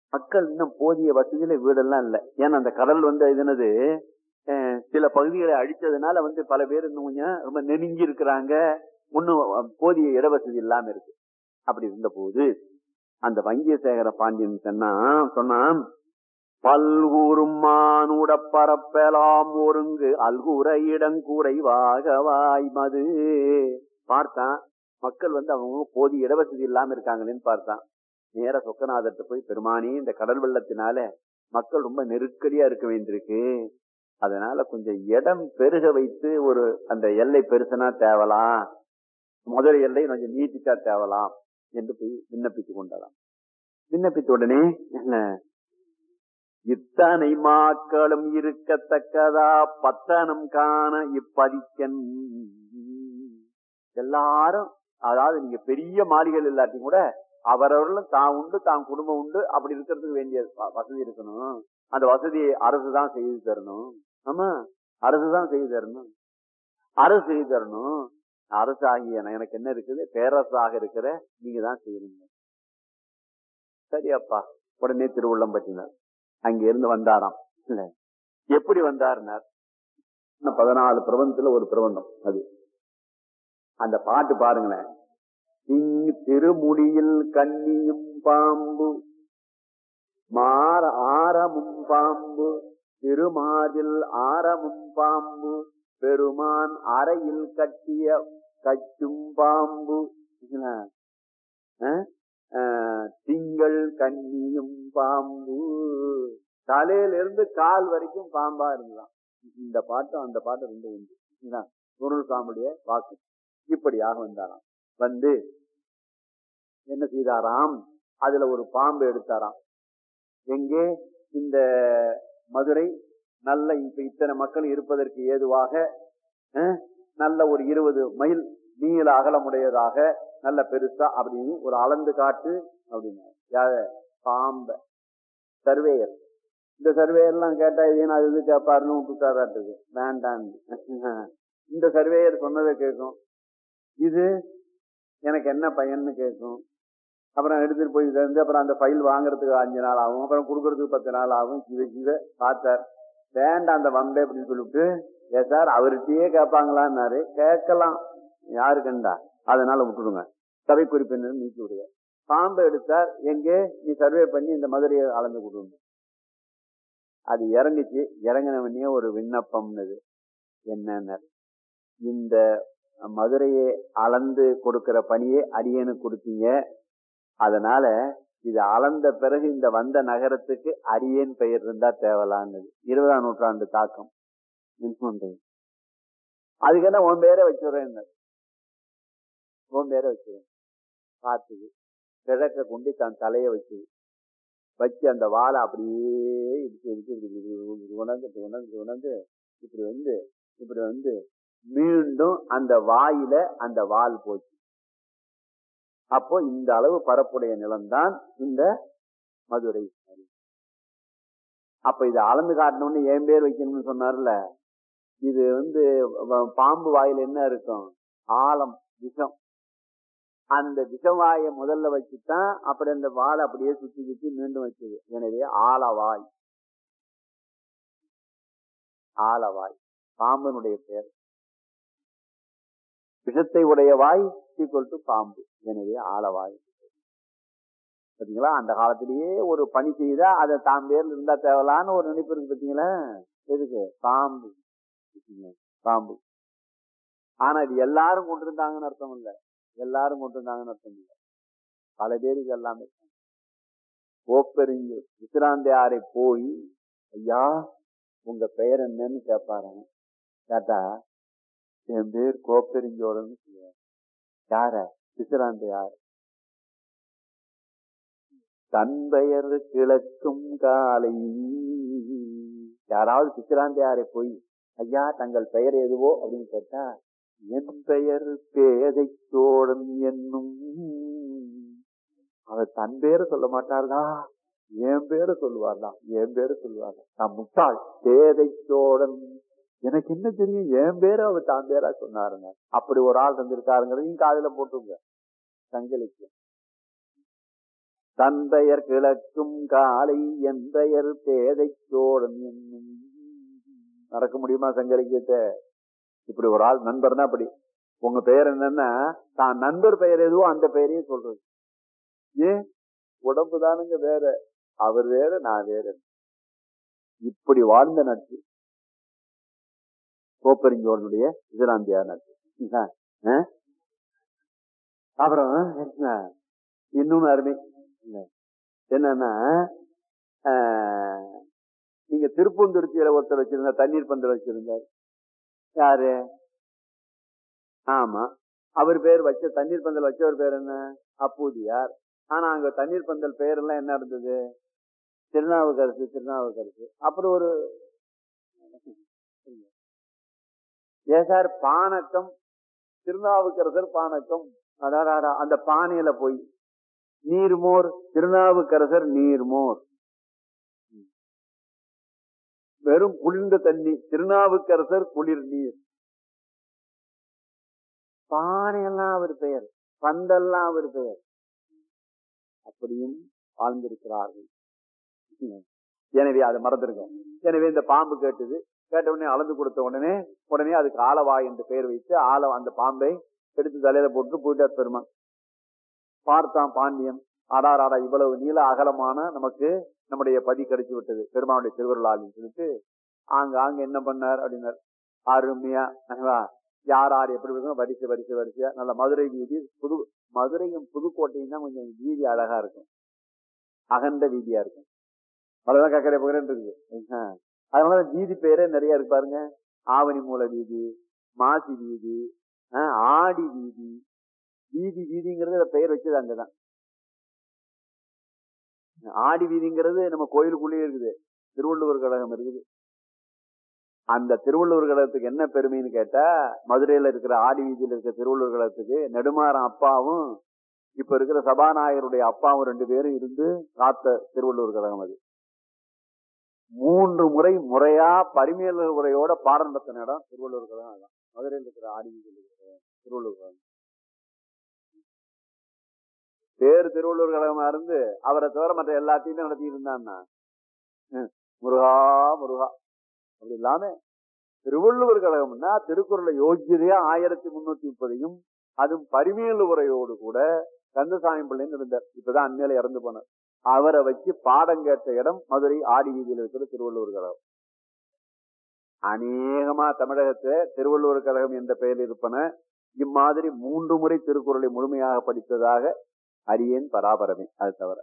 மக்கள் இன்னும் போதிய வசதியில வீடெல்லாம் இல்ல ஏன்னா அந்த கடல் வந்து இது என்னது அஹ், சில பகுதிகளை அழிச்சதுனால வந்து பல பேர் இன்னும் கொஞ்சம் ரொம்ப நெருங்கி இருக்கிறாங்க இன்னும் போதிய இடவசதி இல்லாம இருக்கு அப்படி இருந்த போது அந்த வங்கியசேகர பாண்டியன் சொன்னா சொன்னான் பல்கூறும் மானுட பரப்பலாம் ஒருங்கு அல்கூர இடங்கூரைவாக வாய்மது பார்த்தான் மக்கள் வந்து அவங்க போதிய இடவசதி இல்லாம இருக்காங்களேன்னு பார்த்தான் நேர சொக்கநாதர்கிட்ட போய் பெருமானி இந்த கடல் வெள்ளத்தினால மக்கள் ரொம்ப நெருக்கடியா இருக்க வேண்டியிருக்கு அதனால கொஞ்சம் இடம் பெருக வைத்து ஒரு அந்த எல்லை பெருசனா தேவலாம் முதல் எல்லை கொஞ்சம் நீட்டிச்சா தேவலாம் என்று போய் விண்ணப்பித்துக் கொண்டாராம் விண்ணப்பித்த உடனே என்ன இத்தனை மாக்களும் இருக்கத்தக்கதா பத்தனம் காண இப்பதிக்கன் எல்லாரும் அதாவது நீங்க பெரிய மாளிகள் இல்லாட்டியும் கூட அவரவர்களும் தான் உண்டு தான் குடும்பம் உண்டு அப்படி இருக்கிறதுக்கு வேண்டிய வ- வசதி இருக்கணும் அந்த வசதியை அரசு தான் செய்து தரணும் ஆமா அரசு தான் செய்து தரணும் அரசு செய்து தரணும் அரசு ஆகிய நான் எனக்கு என்ன இருக்குது பேரரசாக இருக்கிற நீங்க தான் செய்யறீங்க சரி அப்பா உடனே திருவுள்ளம் பற்றினார் அங்க இருந்து வந்தாராம் இல்ல எப்படி வந்தாருனார் இன்னும் பதினாலு பிரபந்தத்துல ஒரு பிரபந்தம் அது அந்த பாட்டு பாருங்களேன் இங்கு திருமுடியில் கன்னியும் பாம்பு மாற ஆரமும் பாம்பு திருமாதில் ஆரமும் பாம்பு பெருமான் அறையில் கட்டிய கச்சும் பாம்பு என்ன? அஹ்? அஹ், திங்கள் கன்னியும் பாம்பு தலையிலிருந்து கால் வரைக்கும் பாம்பா இருந்தான் இந்த பாட்டும் அந்த பாட்டும் ரெண்டு உண்டு என்ன? குருள் சாமியுடைய வாக்கு இப்படியாக வந்தாராம் வந்து என்ன செய்தாராம் அதுல ஒரு பாம்பு எடுத்தாராம் எங்கே இந்த மதுரை நல்ல இப்ப இத்தனை மக்கள் இருப்பதற்கு ஏதுவாக அஹ், நல்ல ஒரு இருபது மைல் நீள அகலமுடையதாக நல்ல பெருசா அப்படின்னு ஒரு அளந்து காட்டு அப்படின்னு யார பாம்ப சர்வேயர் இந்த சர்வேயர் எல்லாம் கேட்டா ஏன் அது இது கேட்பாருன்னு விட்டுட்டாராட்டுது வேண்டான்னு இந்த சர்வேயர் சொன்னதை கேட்கும் இது எனக்கு என்ன பயன்னு கேட்கும் அப்புறம் எடுத்துட்டு போய் இருந்து அப்புறம் அந்த ஃபைல் வாங்குறதுக்கு அஞ்சு நாள் ஆகும் அப்புறம் கொடுக்கறதுக்கு பத்து நாள் ஆகும் இதை இதை பார்த்தார் வேண்டாம் அந்த வம்பே அப்படின்னு சொல்லிவிட்டு ஏ சார் அவர்கிட்டயே கேட்பாங்களான்னாரு கேட்கலாம் யாரு கண்டா அதனால விட்டுடுங்க சபை குறிப்பினர் நீக்கி விடுங்க பாம்பை எடுத்தார் எங்கே நீ சர்வே பண்ணி இந்த மதுரையை அளந்து கொடுங்க அது இறங்குச்சு இறங்கினவனே ஒரு விண்ணப்பம்னது என்னன்னு இந்த மதுரையை அளந்து கொடுக்கிற பணியை அடியனுக்கு கொடுத்தீங்க அதனால இது அளந்த பிறகு இந்த வந்த நகரத்துக்கு அரியன் பெயர் இருந்தா தேவலான்னது இருபதாம் நூற்றாண்டு தாக்கம் இன்னொன்று. அதுக்கு என்ன உன் பேரை வச்சுடுறேன் உன் பேரை வச்சுறேன் பார்த்துது கிழக்க கொண்டு தன் தலையை வச்சு வச்சு அந்த வாழை அப்படியே இடிச்சு இடிச்சு இப்படி இப்படி இப்படி உணர்ந்து இப்படி உணர்ந்து உணர்ந்து இப்படி வந்து இப்படி வந்து மீண்டும் அந்த வாயில அந்த வால் போச்சு அப்போ இந்த அளவு பரப்புடைய நிலம்தான் இந்த மதுரை அப்ப இதை அளந்து காட்டணும்னு என் பேர் வைக்கணும்னு சொன்னார்ல இது வந்து வ- பாம்பு வாயில என்ன இருக்கும் ஆழம் விஷம் அந்த விஷவாயை முதல்ல வச்சுதான் அப்படி அந்த வாழை அப்படியே சுத்தி சுத்தி மீண்டும் வச்சது எனவே ஆலவாய் ஆலவாய் பாம்பனுடைய பெயர் விஷத்தை உடைய வாய் ஈக்குவல் டு பாம்பு எனவே ஆலவாய் பாத்தீங்களா அந்த காலத்திலேயே ஒரு பணி செய்தா அதை தான் பேர்ல இருந்தா தேவலான்னு ஒரு நினைப்பு இருக்கு பாத்தீங்களா எதுக்கு பாம்பு பாத்தீங்களா? பாம்பு ஆனா இது எல்லாரும் கொண்டிருந்தாங்கன்னு அர்த்தம் இல்ல எல்லாரும் கொண்டிருந்தாங்கன்னு அர்த்தம் இல்ல பல பேருக்கு எல்லாமே கோப்பெருஞ்சு விசிராந்தையாரை போய் ஐயா உங்க பெயர் என்னன்னு கேட்பாராங்க கேட்டா என் பேர் கோப்பெருஞ்சோழன்னு சொல்லுவார் யார விசிராந்தையார் தன் பெயர் கிழக்கும் காலை யாராவது பிசிராந்தையாரை போய் ஐயா தங்கள் பெயர் எதுவோ அப்படின்னு கேட்டா என் பெயர் பேதை சோழன் என்னும் அவர் தன் பேரை சொல்ல மாட்டார்தா என் பேரை சொல்லுவார்தா என் பேரை சொல்லுவார்தா நான் முட்டாள் பேதை சோழன் எனக்கு என்ன தெரியும் என் பேரை அவர் தான் பேரா சொன்னாருங்க அப்படி ஒரு ஆள் தந்திருக்காருங்கிறதையும் காதுல போட்டுங்க சங்கலிக்கு தன் பெயர் கிழக்கும் காலை என் பெயர் பேதை சோழன் என்னும் மறக்க முடியுமா சங்கரிக்கத்தை இப்படி ஒரு ஆள் நண்பர்னா அப்படி உங்க பெயர் என்னன்னா தான் நண்பர் பெயர் எதுவோ அந்த பெயரையும் சொல்றது ஏன் உடம்பு தானுங்க வேற அவர் வேற நான் வேற இப்படி வாழ்ந்த நட்பு கோப்பெருஞ்சோழனுடைய இஸ்லாந்தியார் நட்பு ஆ? அப்புறம் என்ன? இன்னொன்னு அருமை இல்ல. என்னன்னா ஆஹ், நீங்க திருப்பூந்துருத்தியில ஒருத்தர் வச்சிருந்த தண்ணீர் பந்தல் வச்சிருந்தார் யாரு ஆமா அவர் பேர் வச்ச தண்ணீர் பந்தல் வச்சவர் பேர் என்ன அப்பூதியார் ஆனா அங்க தண்ணீர் பந்தல் பெயர் எல்லாம் என்ன இருந்தது திருநாவுக்கரசு திருநாவுக்கரசு அப்புறம் ஒரு ஏன் சார் பானக்கம் திருநாவுக்கரசர் பானக்கம் அடாடாடா அந்த பானையில போய் நீர்மோர் திருநாவுக்கரசர் நீர்மோர் வெறும் குளிர்ந்த தண்ணி திருநாவுக்கரசர் குளிர் நீர் பானையெல்லாம் அவர் பெயர் பந்தெல்லாம் அவர் பெயர் அப்படியும் வாழ்ந்திருக்கிறார்கள் எனவே அதை மறந்துருக்கோம் எனவே இந்த பாம்பு கேட்டது கேட்ட உடனே அளந்து கொடுத்த உடனே உடனே அதுக்கு ஆலவாய் என்று பெயர் வைத்து ஆல அந்த பாம்பை எடுத்து தலையில போட்டு போயிட்டார் பெருமான் பார்த்தான் பாண்டியன் ஆடார் ஆடா இவ்வளவு நீள அகலமான நமக்கு நம்முடைய பதி கிடைச்சு விட்டது பெருமானுடைய திருவருளாளின்னு சொல்லிட்டு ஆங்க ஆங்க என்ன பண்ணார் அப்படின்னார் அருமையா அஹ், யார் யார் எப்படி இருக்கணும் வரிசை வரிசை வரிசையா நல்ல மதுரை வீதி புது மதுரையும் புதுக்கோட்டையும் தான் கொஞ்சம் வீதி அழகா இருக்கும் அகண்ட வீதியா இருக்கும் அவ்வளவுதான் கக்கரை புகரன் இருக்குது அஹ். அதனால வீதி பேரே நிறைய இருக்கு பாருங்க ஆவணி மூல வீதி மாசி வீதி அஹ், ஆடி வீதி வீதி வீதிங்கிறது அதுல பெயர் வச்சது அங்கதான் ஆடி வீதிங்கிறது நம்ம கோயிலுக்குள்ளேயே இருக்குது திருவள்ளுவர் கழகம் இருக்குது அந்த திருவள்ளுவர் கழகத்துக்கு என்ன பெருமைன்னு கேட்டா மதுரையில இருக்கிற ஆடி வீதியில இருக்கிற திருவள்ளுவர் கழகத்துக்கு நெடுமாறன் அப்பாவும் இப்ப இருக்கிற சபாநாயகருடைய அப்பாவும் ரெண்டு பேரும் இருந்து காத்த திருவள்ளுவர் கழகம் அது மூன்று முறை முறையா பரிமையல் உரையோட பாடம் நடத்தின இடம் திருவள்ளுவர் கழகம் அதான் மதுரையில் இருக்கிற ஆடி வீதியில் இருக்கிற திருவள்ளுவர் கழகம் பேர் திருவள்ளுவர் கழகமா இருந்து அவரை தவிர மற்ற எல்லாத்தையுமே நடத்தி இருந்தான்னா ஹம், முருகா முருகா அப்படி இல்லாம திருவள்ளுவர் கழகம்னா திருக்குறளை யோக்கியதையா ஆயிரத்தி முன்னூத்தி முப்பதையும் அதுவும் பரிமையல் உரையோடு கூட கந்தசாமி பிள்ளைன்னு இருந்தார் இப்பதான் அந்நிலை இறந்து போனார் அவரை வச்சு பாடம் கேட்ட இடம் மதுரை ஆடி வீதியில் இருக்கிற திருவள்ளுவர் கழகம் அநேகமா தமிழகத்தை திருவள்ளுவர் கழகம் என்ற பெயரில் இருப்பன இம்மாதிரி மூன்று முறை திருக்குறளை முழுமையாக படித்ததாக அரியேன் பராபரமே அது தவிர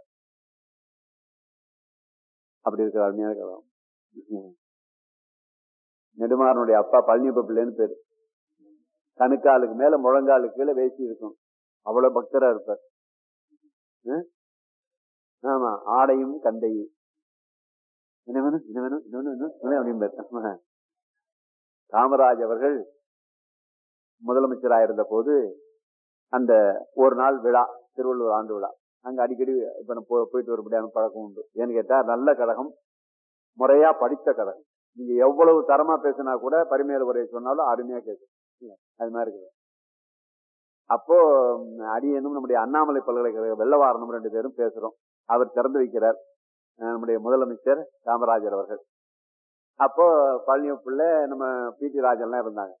அப்படி இருக்கிற அருமையான கழகம் ம். நெடுமாறனுடைய அப்பா பழனியப்ப பிள்ளைன்னு பேரு கணுக்காலுக்கு மேல முழங்காலுக்கு கீழே வேசி இருக்கும் அவ்வளவு பக்தரா இருப்பார் ம்? ஆமா ஆடையும் கந்தையும் என்ன வேணும் என்ன வேணும் என்ன வேணும் என்ன வேணும் அப்படிம்பார் ஆமா. காமராஜ் அவர்கள் முதலமைச்சராக இருந்த போது அந்த ஒரு நாள் விழா திருவள்ளுவர் ஆண்டு விழா அங்க அடிக்கடி இப்ப நான் போ- போயிட்டு வரப்படியான பழக்கம் உண்டு ஏன்னு கேட்டா நல்ல கழகம் முறையா படித்த கழகம் நீங்க எவ்வளவு தரமா பேசினா கூட பரிமையில உரையை சொன்னாலும் அருமையா கேட்கும் இல்ல, அது மாதிரி இருக்குது அப்போ ம், அடியனும் நம்முடைய அண்ணாமலை பல்கலைக்கழக வெள்ளவாரனும் ரெண்டு பேரும் பேசுறோம் அவர் திறந்து வைக்கிறார் அஹ், நம்முடைய முதலமைச்சர் காமராஜர் அவர்கள் அப்போ பழனி பிள்ளை நம்ம பி டி ராஜன்லாம் இருந்தாங்க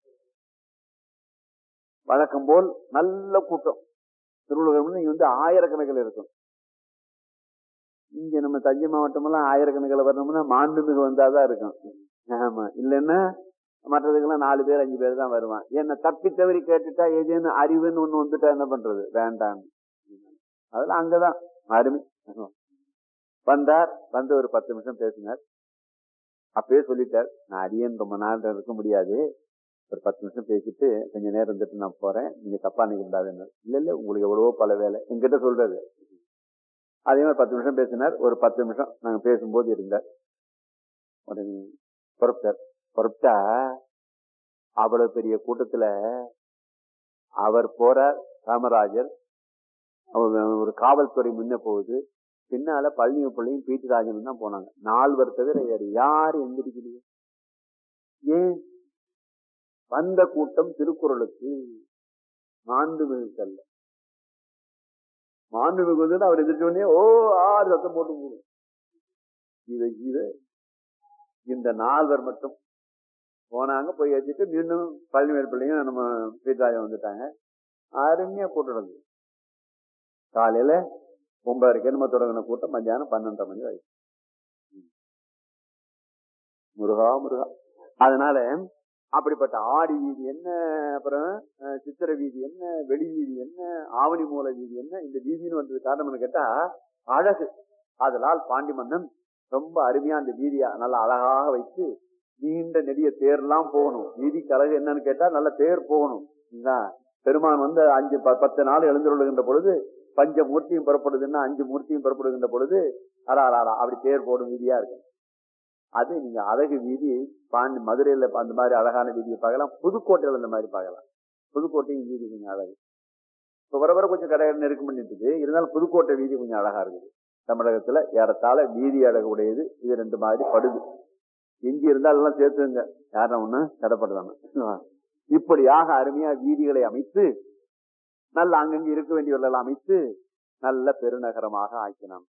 வழக்கம் போல் நல்ல கூட்டம் திருவள்ளுவர் இங்க வந்து ஆயிரக்கணக்கில் இருக்கும் இங்க நம்ம தஞ்சை மாவட்டம் எல்லாம் ஆயிரக்கணக்கில் வரணும்னா மாண்புமிகு வந்தாதான் இருக்கும் ஆமா இல்லைன்னா மற்றதுக்கெல்லாம் நாலு பேர் அஞ்சு பேர் தான் வருவான் என்ன தப்பி தவறி கேட்டுட்டா ஏதேனும் அறிவுன்னு ஒண்ணு வந்துட்டா என்ன பண்றது வேண்டாம் அதெல்லாம் அங்கதான் அருமை வந்தார் வந்து ஒரு பத்து நிமிஷம் பேசினார் அப்பயே சொல்லிட்டார் நான் அடியேன் ரொம்ப நாள் இருக்க முடியாது ஒரு பத்து நிமிஷம் பேசிட்டு கொஞ்ச நேரம் இருந்துட்டு நான் போறேன் நீங்க தப்பா நினைக்க கூடாதுன்னு இல்ல இல்ல உங்களுக்கு எவ்வளவோ பல வேலை என்கிட்ட சொல்றாரு அதே மாதிரி பத்து நிமிஷம் பேசினார் ஒரு பத்து நிமிஷம் நாங்க பேசும்போது இருந்தார் உடனே புறப்பட்டார் புறப்பட்டா அவ்வளவு பெரிய கூட்டத்துல அவர் போறார் காமராஜர் அவர் ஒரு காவல்துறை முன்ன போகுது பின்னால பழனி பிள்ளையும் பீட்டி ராஜனும் தான் போனாங்க நால்வர் தவிர வேறு யாரும் எந்திரிக்கலையே ஏன் வந்த கூட்டம் திருக்குறளுக்கு மாண்புமிகுக்கல்ல மாண்புமிகு வந்து அவர் எதிர்த்து உடனே ஓ ஆறு சத்தம் போட்டு போடும் இதை இதை இந்த நால்வர் மட்டும் போனாங்க போய் வச்சுட்டு மீண்டும் பழனிவேல் பிள்ளைங்க நம்ம பீட்டாயம் வந்துட்டாங்க அருமையா கூட்டம் நடந்தது காலையில ஒன்பதரைக்கு நம்ம தொடங்கின கூட்டம் மத்தியானம் பன்னெண்டரை மணி வரைக்கும் முருகா முருகா அதனால அப்படிப்பட்ட ஆடி வீதி என்ன அப்புறம் அஹ், சித்திர வீதி என்ன வெளி வீதி என்ன ஆவணி மூல வீதி என்ன இந்த வீதின்னு வந்தது காரணம் என்ன கேட்டா அழகு அதனால் பாண்டி மன்னன் ரொம்ப அருமையா அந்த வீதியை நல்லா அழகாக வைத்து நீண்ட நெடிய தேர்லாம் போகணும் வீதிக்கு அழகு என்னன்னு கேட்டா நல்ல தேர் போகணும் சரிங்களா? பெருமான் வந்து அஞ்சு ப- பத்து நாள் எழுந்துருகின்ற பொழுது பஞ்ச மூர்த்தியும் புறப்படுதுன்னா அஞ்சு மூர்த்தியும் புறப்படுகின்ற பொழுது அரா அரா, அரா அப்படி தேர் போடும் வீதியா இருக்கு அது நீங்க அழகு வீதி பாண்டி மதுரையில அந்த மாதிரி அழகான வீதியை பார்க்கலாம் புதுக்கோட்டையில இந்த மாதிரி பார்க்கலாம் புதுக்கோட்டையும் வீதி கொஞ்சம் அழகு இப்ப வர வர கொஞ்சம் கடை நெருக்கம் பண்ணிட்டு இருக்கு. இருந்தாலும் புதுக்கோட்டை வீதி கொஞ்சம் அழகா இருக்குது தமிழகத்துல ஏறத்தாழ வீதி அழகு உடையது இது ரெண்டு மாதிரி படுது எஞ்சி இருந்தால் எல்லாம் சேர்த்துங்க யாரும் ஒண்ணு தடப்படுதானே இப்படியாக அருமையா வீதிகளை அமைத்து நல்ல அங்கங்க இருக்க வேண்டியவர்கள் அமைத்து நல்ல பெருநகரமாக ஆக்கினான்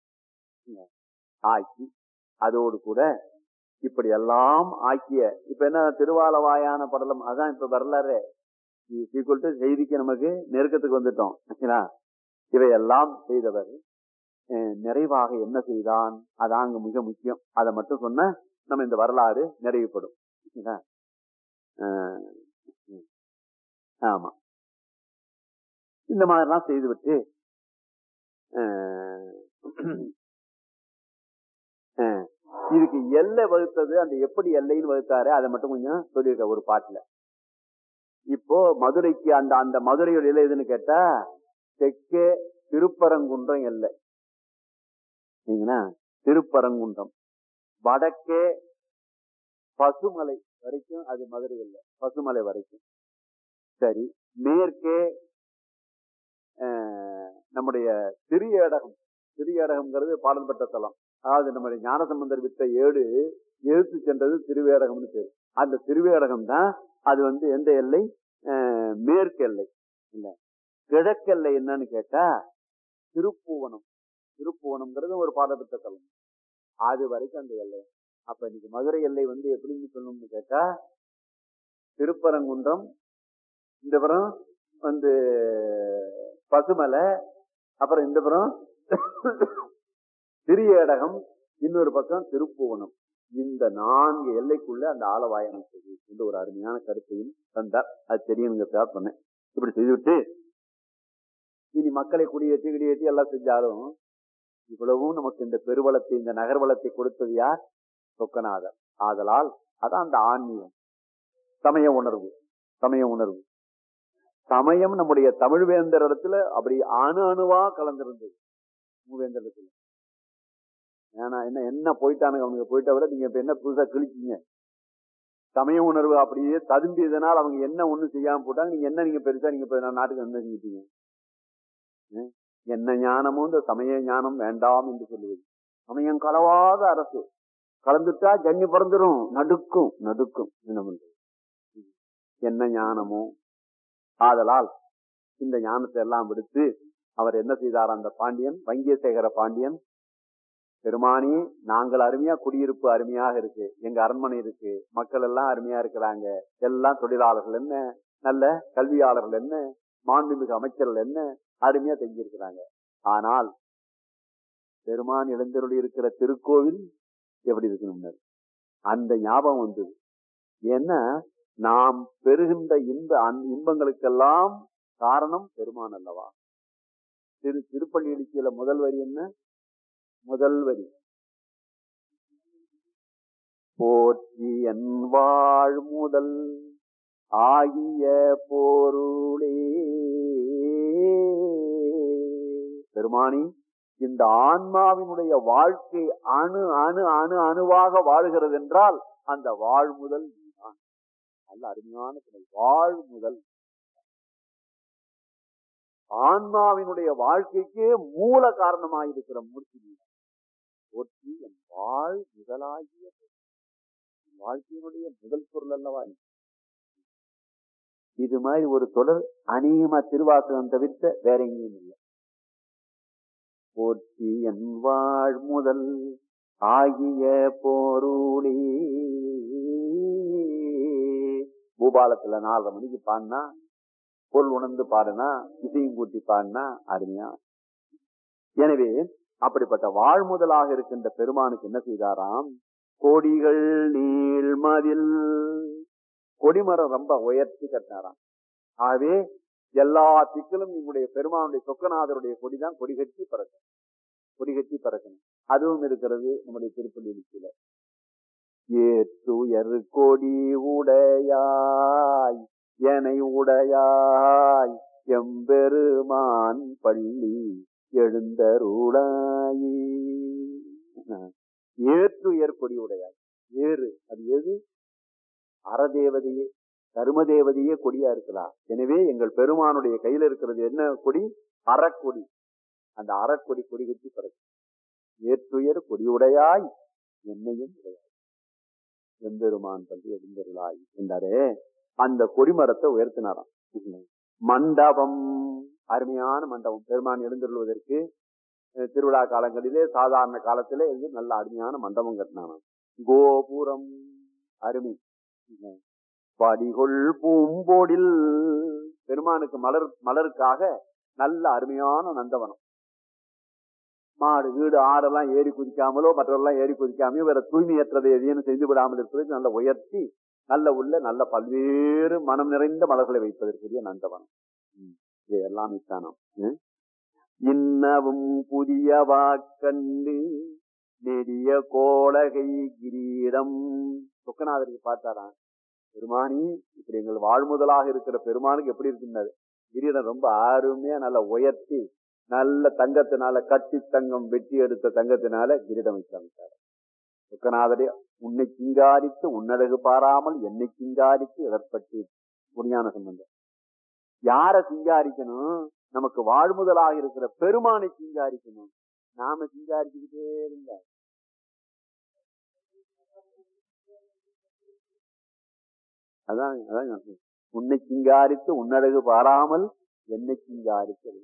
ஆக்கி அதோடு கூட இப்படி எல்லாம் ஆக்கிய இப்ப என்ன திருவாலவாயான படலம் அதான் இப்ப வரலாறு ஈக்குவல் டு செய்திக்கு நமக்கு நெருக்கத்துக்கு வந்துட்டோம் சரிங்களா? இவையெல்லாம் செய்தவர் அஹ், நிறைவாக என்ன செய்தான் அதான் அங்க மிக முக்கியம் அதை மட்டும் சொன்ன நம்ம இந்த வரலாறு நிறைவுபடும் சரிங்களா? அஹ், ம். ஆமா இந்த மாதிரிலாம் செய்துவிட்டு அஹ், அஹ், இதுக்கு எல்லை வகுத்தது அந்த எப்படி எல்லைன்னு வகுத்தாரு அதை மட்டும் கொஞ்சம் சொல்லியிருக்க ஒரு பாட்டுல இப்போ மதுரைக்கு அந்த அந்த மதுரையோட எல்லை எதுன்னு கேட்டா தெற்கே திருப்பரங்குன்றம் எல்லை சரிங்களா திருப்பரங்குன்றம் வடக்கே பசுமலை வரைக்கும் அது மதுரை எல்லை பசுமலை வரைக்கும் சரி மேற்கே அஹ், நம்முடைய சிறியடகம் சிறியடகம்ங்கிறது பாடல் பெற்ற தலம் அதாவது நம்முடைய ஞானசம்பந்தர் விட்ட ஏடு எழுத்து சென்றது திருவேடகம்னு பேரு அந்த திருவேடகம் தான் அது வந்து எந்த எல்லை அஹ், மேற்கு எல்லை இல்ல கிழக்கெல்லை என்னன்னு கேட்டா திருப்புவனம் திருப்புவனம்ங்கிறது ஒரு பாடப்பட்ட தலம் அது வரைக்கும் அந்த எல்லை அப்ப இன்னைக்கு மதுரை எல்லை வந்து எப்படின்னு சொல்லணும்னு கேட்டா திருப்பரங்குன்றம் இந்த புறம் வந்து பசுமலை அப்புறம் இந்த புறம் திரியடகம் இன்னொரு பக்கம் திருப்புவனம் இந்த நான்கு எல்லைக்குள்ள அந்த ஆலவாய் அமைச்சது என்று ஒரு அருமையான கருத்தையும் தந்தார் அது தெரியணுங்கிறதுக்காக சொன்னேன் இப்படி செய்துவிட்டு இனி மக்களை குடியேற்றி குடியேற்றி எல்லாம் செஞ்சாலும் இவ்வளவும் நமக்கு இந்த பெருவளத்தை இந்த நகர்வளத்தை கொடுத்தது யார் சொக்கநாதர் ஆதலால் அதான் அந்த ஆன்மீகம் சமய உணர்வு சமய உணர்வு சமயம் நம்முடைய தமிழ் வேந்தர் இடத்துல அப்படி அணு அணுவா கலந்திருந்தது மூவேந்தர் இடத்துல ஏன்னா என்ன என்ன போயிட்டானுங்க அவங்க போயிட்ட விட நீங்க இப்ப என்ன புதுசா கிழிச்சீங்க சமய உணர்வு அப்படியே ததும்பியதனால் அவங்க என்ன ஒண்ணு செய்யாம போட்டாங்க நீங்க என்ன நீங்க பெருசா நீங்க இப்ப நாட்டுக்கு என்ன செஞ்சிட்டீங்க ம்? என்ன ஞானமும் இந்த சமய ஞானம் வேண்டாம் என்று சொல்லுவது சமயம் கலவாத அரசு கலந்துட்டா ஜன்னி பிறந்துரும் நடுக்கும் நடுக்கும் என்ன பண்றது என்ன ஞானமோ ஆதலால் இந்த ஞானத்தை எல்லாம் விடுத்து அவர் என்ன செய்தார் அந்த பாண்டியன் வங்கியசேகர பாண்டியன் பெருமானி நாங்கள் அருமையா குடியிருப்பு அருமையாக இருக்கு எங்க அரண்மனை இருக்கு மக்கள் எல்லாம் அருமையா இருக்கிறாங்க எல்லாம் தொழிலாளர்கள் என்ன நல்ல கல்வியாளர்கள் என்ன மாண்புமிகு அமைச்சர்கள் என்ன அருமையா தங்கியிருக்கிறாங்க ஆனால் பெருமான் இளைஞருடைய இருக்கிற திருக்கோவில் எப்படி இருக்கணும் அந்த ஞாபகம் வந்தது ஏன்னா நாம் பெறுகின்ற இந்த அந்த இன்பங்களுக்கெல்லாம் காரணம் பெருமான் அல்லவா திரு திருப்பள்ளி எழுச்சியில முதல் வரி என்ன முதல் வரி போற்றி என் வாழ் முதல் ஆகிய போருளே பெருமானி இந்த ஆன்மாவினுடைய வாழ்க்கை அணு அணு அணு அணுவாக வாழ்கிறது என்றால் அந்த வாழ் முதல் நீதான் நல்ல அருமையான துணை வாழ் முதல் ஆன்மாவினுடைய வாழ்க்கைக்கே மூல காரணமாயிருக்கிற மூர்த்தி நீதான் போற்றி என் வாழ் முதலாகிய பொருள். என் வாழ்க்கையினுடைய முதல் பொருள் அல்லவா நீ. இது மாதிரி ஒரு தொடர் அநேகமா திருவாசகம் தவிர்த்த வேற எங்கேயும் இல்லை போற்றி என் வாழ் முதல் ஆகிய போருளே பூபாலத்துல நாலரை மணிக்கு பாடினா பொருள் உணர்ந்து பாடுனா இசையும் கூட்டி பாடினா அருமையா எனவே அப்படிப்பட்ட வாழ்முதலாக இருக்கின்ற பெருமானுக்கு என்ன செய்தாராம் கொடிகள் நீள்மதில் கொடிமரம் ரொம்ப உயர்த்தி கட்டினாராம் ஆகவே எல்லா திக்கிலும் நம்முடைய பெருமானுடைய சொக்கநாதருடைய கொடிதான் கொடி கட்டி பறக்கும் கொடி கட்டி பறக்கணும் அதுவும் இருக்கிறது நம்முடைய திருப்பள்ளியில ஏற்றுயர் கொடி உடையாய் எனை உடையாய் எம்பெருமான் பள்ளி எழுந்தருளாயி ஏற்றுயர் கொடி உடையாய் ஏறு அது எது அறதேவதையே தருமதேவதையே கொடியா இருக்கலாம் எனவே எங்கள் பெருமானுடைய கையில இருக்கிறது என்ன கொடி அறக்கொடி அந்த அறக்கொடி கொடி கட்டி பறக்கும் ஏற்றுயர் கொடியுடையாய் என்னையும் உடையாய் எம்பெருமான் பள்ளி எழுந்தருளாய் என்றாரே அந்த கொடிமரத்தை உயர்த்தினாராம் மண்டபம் அருமையான மண்டபம் பெருமான் எழுந்தருள்வதற்கு திருவிழா காலங்களிலே சாதாரண காலத்திலே இது நல்ல அருமையான மண்டபம் கட்டினாராம் கோபுரம் அருமை படிகொள் பூம்போடில் பெருமானுக்கு மலர் மலருக்காக நல்ல அருமையான நந்தவனம் மாடு வீடு ஆடெல்லாம் ஏறி குதிக்காமலோ மற்றவரெல்லாம் ஏறி குதிக்காமையோ வேற தூய்மையற்றதை எதையும் செய்து விடாமல் இருப்பதற்கு நல்ல உயர்த்தி நல்ல உள்ள நல்ல பல்வேறு மனம் நிறைந்த மலர்களை வைப்பதற்குரிய நந்தவனம் இதையெல்லாம் இத்தானம் இன்னவும் புதிய வாக்கண்டு நெடிய கோலகை கிரீடம் சொக்கநாதருக்கு பார்த்தாராம் பெருமானி இப்படி எங்கள் வாழ்முதலாக இருக்கிற பெருமானுக்கு எப்படி இருக்கின்றது கிரீடம் ரொம்ப அருமையா நல்ல உயர்த்தி நல்ல தங்கத்தினால கட்டி தங்கம் வெட்டி எடுத்த தங்கத்தினால கிரீடம் வச்சாங்க சொக்கநாதரே உன்னை சிங்காரித்து உன்னழகு பாராமல் என்னை சிங்காரித்து எதற்பட்டு புரியான சம்பந்தம் யார சிங்காரிக்கணும் நமக்கு வாழ்முதலாக இருக்கிற பெருமானை சிங்காரிக்கணும் நாம சிங்காரிச்சுக்கிட்டே இருந்தா அதான் அதான் உன்னை சிங்காரித்து உன்னழகு பாராமல் என்னை சிங்காரித்து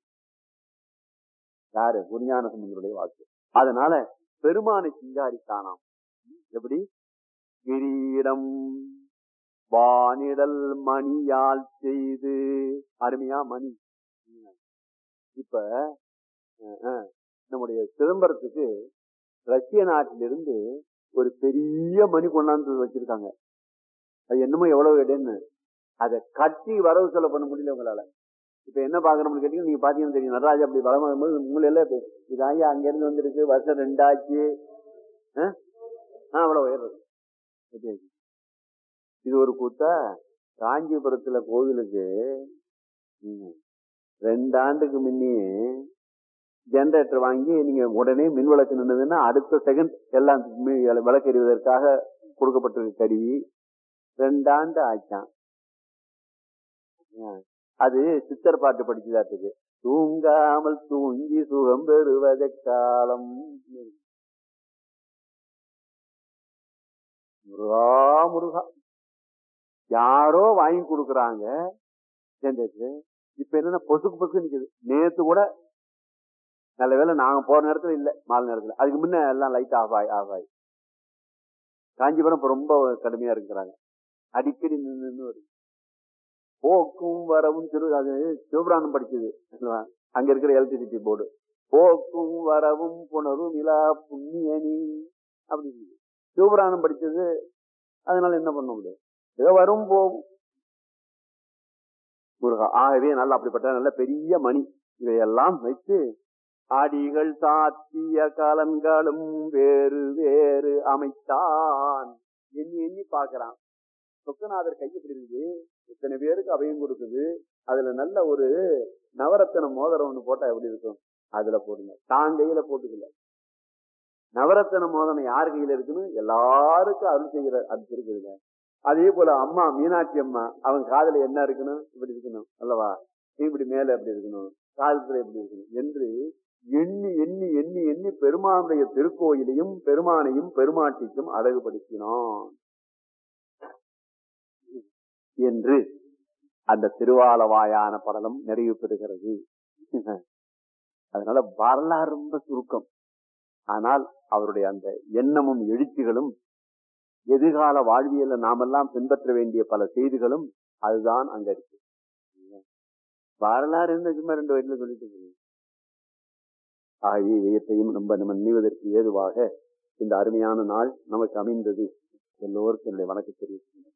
யாரு குருஞான சம்பந்தருடைய வாக்கு அதனால பெருமானை சிங்காரித்தானாம் எப்படி கிரீடம் வானிடல் மணியால் செய்து அருமையா மணி இப்ப நம்முடைய சிதம்பரத்துக்கு ரஷ்ய நாட்டிலிருந்து ஒரு பெரிய மணி கொண்டாந்து வச்சிருக்காங்க அது என்னமோ எவ்வளவு இடைன்னு அதை கட்டி வரவு செலவு பண்ண முடியல உங்களால இப்ப என்ன பாக்கணும்னு கேட்டீங்கன்னா நீங்க பாத்தீங்கன்னா தெரியும் நடராஜா அப்படி வளம் வரும்போது உங்களை இது ஐயா அங்க இருந்து வந்திருக்கு வருஷம் ரெண்டாச்சு அவ்வளவு உயர்றது இது ஒரு கூத்தா காஞ்சிபுரத்துல கோவிலுக்கு ரெண்டு ஆண்டுக்கு முன்னே ஜெனரேட்டர் வாங்கி நீங்க உடனே மின் விளக்கு நின்றதுன்னா அடுத்த செகண்ட் எல்லாம் விளக்கு எறிவதற்காக கொடுக்கப்பட்டிருக்க கருவி ரெண்டாண்டு ஆச்சான் அது சித்தர் பாட்டு படிச்சுதாட்டுக்கு தூங்காமல் தூங்கி சுகம் பெறுவத காலம் முருகா முருகா யாரோ வாங்கி கொடுக்கறாங்க இப்ப என்னன்னா பொசுக்கு பொசுக்கு நிக்குது நேத்து கூட நல்ல வேலை நாங்க போற நேரத்துல இல்ல மாலை நேரத்துல அதுக்கு முன்ன எல்லாம் லைட் ஆஃப் ஆகி ஆஃப் ஆகி காஞ்சிபுரம் இப்ப ரொம்ப கடுமையா இருக்கிறாங்க அடிக்கடி நின்று வருது போக்கும் வரவும் திரு அது சிவபிராணம் படிச்சது அங்க இருக்கிற எலக்ட்ரிசிட்டி போர்டு போக்கும் வரவும் புணரும் நிலா புண்ணியனி அப்படின்னு சிவபிராணம் படிச்சது அதனால என்ன பண்ண முடியாது ஏதோ வரும் போகும் முருகா ஆகவே நல்ல அப்படிப்பட்ட நல்ல பெரிய மணி இதையெல்லாம் வைத்து அடிகள் சாத்திய கலன்களும் வேறு வேறு அமைத்தான் எண்ணி எண்ணி பாக்குறான் சொக்கநாதர் கை எப்படி இருக்குது இத்தனை பேருக்கு அபயம் கொடுக்குது அதுல நல்ல ஒரு நவரத்தன மோதிரம் ஒண்ணு போட்டா எப்படி இருக்கும் அதுல போடுங்க தான் கையில போட்டுக்கல நவரத்தன மோதனம் யார் கையில இருக்குன்னு எல்லாருக்கும் அருள் செய்கிற அது இருக்குதுங்க அதே போல அம்மா மீனாட்சி அம்மா அவங்க காதல என்ன இருக்கணும் இப்படி இருக்கணும் அல்லவா இப்படி மேல எப்படி இருக்கணும் காலத்துல எப்படி இருக்கணும் என்று எண்ணி எண்ணி எண்ணி எண்ணி பெருமானுடைய திருக்கோயிலையும் பெருமானையும் பெருமாட்டிக்கும் அழகுபடுத்தினான் என்று அந்த திருவாலவாயான படலம் நிறைவு பெறுகிறது அதனால வரலாறு ரொம்ப சுருக்கம் ஆனால் அவருடைய அந்த எண்ணமும் எழுச்சிகளும் எதிர்கால வாழ்வியல நாமெல்லாம் பின்பற்ற வேண்டிய பல செய்திகளும் அதுதான் அங்க இருக்கு வரலாறு என்ன சும்மா ரெண்டு வயசுல சொல்லிட்டு போகுது. ஆகிய இதயத்தையும் நம்ம நம்ம நினைவதற்கு ஏதுவாக இந்த அருமையான நாள் நமக்கு அமைந்தது எல்லோருக்கும் என்னுடைய வணக்கம் தெரிவிக்கின்றேன்